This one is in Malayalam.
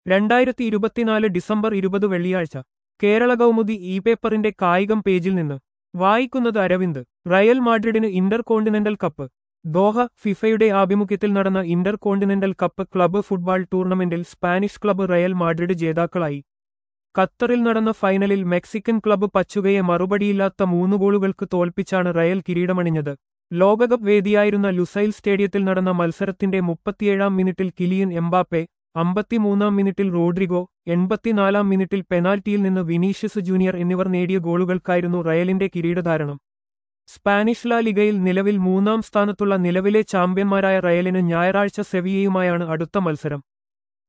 രണ്ടായിരത്തി ഇരുപത്തിനാല് ഡിസംബർ ഇരുപത് വെള്ളിയാഴ്ച കേരള കൗമുദി ഇ പേപ്പറിന്റെ കായികം പേജിൽ നിന്ന് വായിക്കുന്നത് അരവിന്ദ് റയൽ മാഡ്രിഡിന് ഇന്റർ കോണ്ടിനെന്റൽ കപ്പ് ദോഹ ഫിഫയുടെ ആഭിമുഖ്യത്തിൽ നടന്ന intercontinental cup club football ടൂർണമെന്റിൽ സ്പാനിഷ് ക്ലബ്ബ് റയൽ മാഡ്രിഡ് ജേതാക്കളായി ഖത്തറിൽ നടന്ന ഫൈനലിൽ മെക്സിക്കൻ ക്ലബ്ബ് പച്ചുകയെ മറുപടിയില്ലാത്ത മൂന്ന് ഗോളുകൾക്ക് തോൽപ്പിച്ചാണ് റയൽ കിരീടമണിഞ്ഞത് ലോകകപ്പ് വേദിയായിരുന്ന ലുസൈൽ സ്റ്റേഡിയത്തിൽ നടന്ന മത്സരത്തിന്റെ മുപ്പത്തിയേഴാം മിനിറ്റിൽ കിലിയൻ എംബാപ്പെ അമ്പത്തിമൂന്നാം മിനിറ്റിൽ റോഡ്രിഗോ എൺപത്തിനാലാം മിനിറ്റിൽ പെനാൽറ്റിയിൽ നിന്ന് വിനീഷ്യസ് ജൂനിയർ എന്നിവർ നേടിയ ഗോളുകൾക്കായിരുന്നു റയലിന്റെ കിരീടധാരണം സ്പാനിഷ് ലാ ലിഗയിൽ നിലവിൽ മൂന്നാം സ്ഥാനത്തുള്ള നിലവിലെ ചാമ്പ്യന്മാരായ റയലിന് ഞായറാഴ്ച സെവിയയുമായാണ് അടുത്ത മത്സരം